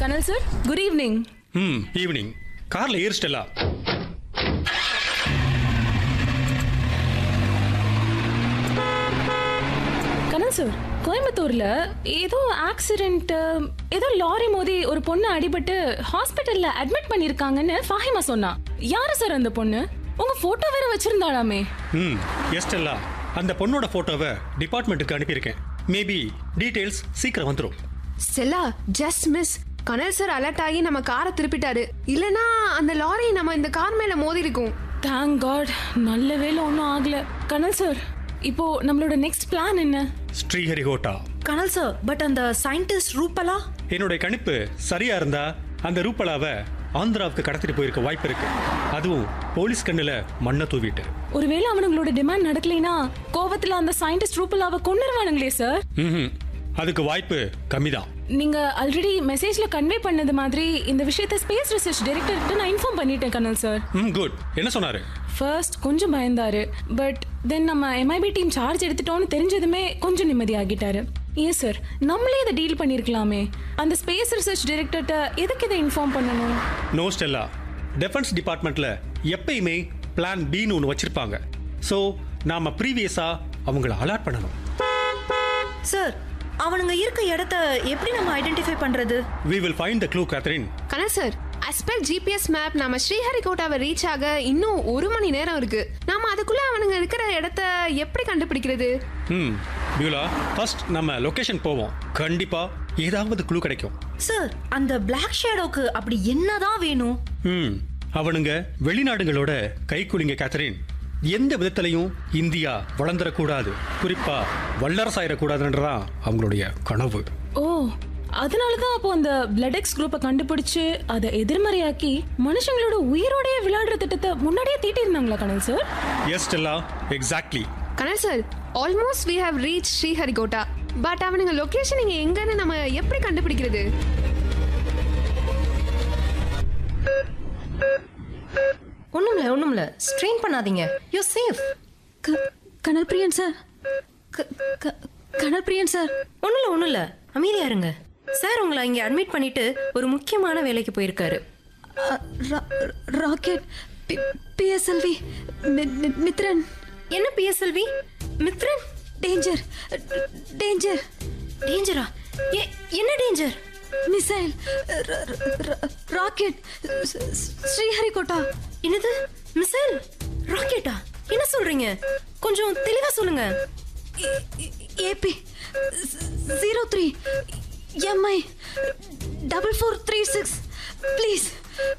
கனல் sir good evening ம் evening கார்ல ஏர் ஸ்டெல்லா கனல் சார் கோயம்புத்தூர்ல ஏதோ ஆக்சிடென்ட் ஏதோ லாரி மோதி ஒரு பொண்ணு அடிபட்டு ஹாஸ்பிட்டல்ல அட்மிட் பண்ணிருக்காங்கன்னு ஃபாஹிமா சொன்னா யாரு சார் அந்த பொண்ணு உங்க போட்டோ வேற வச்சிருந்தாளாமே ம் எஸ்டெல்லா அந்த பொண்ணோட ஃபோட்டோவை டிபார்ட்மெண்ட்டுக்கு அனுப்பியிருக்கேன் மேபி டீட்டெயில்ஸ் சீக்கிரம் வந்துடும் Stella just miss Kanal sir alert ஆகி நம்ம காரை திருப்பிட்டாரு இல்லனா அந்த லாரி நம்ம இந்த கார் மேல மோதி இருக்கும் தேங்க் காட் நல்ல வேலை ஒன்றும் ஆகல கனல் சார் இப்போ நம்மளோட நெக்ஸ்ட் பிளான் என்ன ஸ்ரீஹரிகோட்டா கனல் சார் பட் அந்த சயின்டிஸ்ட் ரூபலா என்னுடைய கணிப்பு சரியா இருந்தா அந்த ரூபலாவை ஆந்திராவுக்கு கடத்திட்டு போயிருக்க வாய்ப்பு இருக்கு அதுவும் போலீஸ் கண்ணுல மண்ணை தூவிட்டு ஒருவேளை அவனுங்களோட டிமாண்ட் நடக்கலைனா கோவத்துல அந்த சயின்டிஸ்ட் ரூபலாவை கொண்டுருவானுங்களே சார் ம் அதுக்கு வாய்ப்பு கம்மிதான் நீங்க ஆல்ரெடி மெசேஜ்ல கன்வே பண்ணது மாதிரி இந்த விஷயத்தை ஸ்பேஸ் ரிசர்ச் டைரக்டர் கிட்ட நான் இன்ஃபார்ம் பண்ணிட்டேன் கனல் சார் ம் குட் என்ன சொன்னாரு ஃபர்ஸ்ட் கொஞ்சம் பயந்தாரு பட் தென் நம்ம எம்ஐபி டீம் சார்ஜ் எடுத்துட்டோம்னு தெரிஞ்சதுமே கொஞ்சம் நிம்மதியாகிட்டாரு ஏன் சார் நம்மளே இதை டீல் பண்ணியிருக்கலாமே அந்த ஸ்பேஸ் ரிசர்ச் டைரக்டர்கிட்ட எதுக்கு இதை இன்ஃபார்ம் பண்ணணும் நோ ஸ்டெல்லா டிஃபென்ஸ் டிபார்ட்மெண்ட்ல எப்பயுமே பிளான் பின்னு ஒன்று வச்சிருப்பாங்க ஸோ நாம ப்ரீவியஸா அவங்கள அலாட் பண்ணணும் சார் அவனுங்க இருக்க இடத்த எப்படி நம்ம ஐடென்டிஃபை பண்றது we will find the clue Catherine Kanal sir அஸ்பெல் ஜிபிஎஸ் மேப் நம்ம ஸ்ரீஹரிகோட்டாவை ரீச் ஆக இன்னும் ஒரு மணி நேரம் இருக்கு நாம அதுக்குள்ள அவனுங்க இருக்கிற இடத்த எப்படி கண்டுபிடிக்கிறது ம் பியூலா ஃபர்ஸ்ட் நம்ம லொகேஷன் போவோம் கண்டிப்பா ஏதாவது க்ளூ கிடைக்கும் சார் அந்த பிளாக் ஷேடோக்கு அப்படி என்னதான் வேணும் ம் அவனுங்க வெளிநாடுகளோட கைக்குலிங்க கேத்தரின் எந்த விதத்திலையும் இந்தியா வளர்ந்துடக்கூடாது குறிப்பா வல்லரசாயிடக்கூடாதுன்றதான் அவங்களுடைய கனவு ஓ அதனால தான் அப்போ அந்த பிளட் எக்ஸ் குரூப்பை கண்டுபிடிச்சு அதை எதிர்மறையாக்கி மனுஷங்களோட உயிரோடயே விளையாடுற திட்டத்தை முன்னாடியே தீட்டியிருந்தாங்களா Kanal sir yes Stella exactly Kanal sir almost we have reach Sriharikota but அவனுங்க லொகேஷன் இங்க எங்கன்னு நம்ம எப்படி கண்டுபிடிக்கிறது ஒண்ணும்ல ஒண்ணும்ல ஸ்ட்ரெயின் பண்ணாதீங்க you safe Kanal Priyan sir க- க- கனல் பிரியன் சார் ஒண்ணுல ஒண்ணுல அமைதியா இருங்க சார் உங்களை இங்க அட்மிட் பண்ணிட்டு ஒரு முக்கியமான வேலைக்கு போயிருக்காரு அ, ரா- ராக்கெட் பி- பிஎஸ்எல்வி மி- மி- மித்ரன் என்ன பிஎஸ்எல்வி மித்ரன் டேஞ்சர் டேஞ்சர் டேஞ்சரா ஏ என்ன டேஞ்சர் மிசைல் ர- ர- ர- ராக்கெட் ஸ்- ஸ்- ஸ்ரீஹரிகோட்டா என்னது மிசைல் ராக்கெட்டா என்ன சொல்றீங்க கொஞ்சம் தெளிவா சொல்லுங்க AB zero three MI double four three six please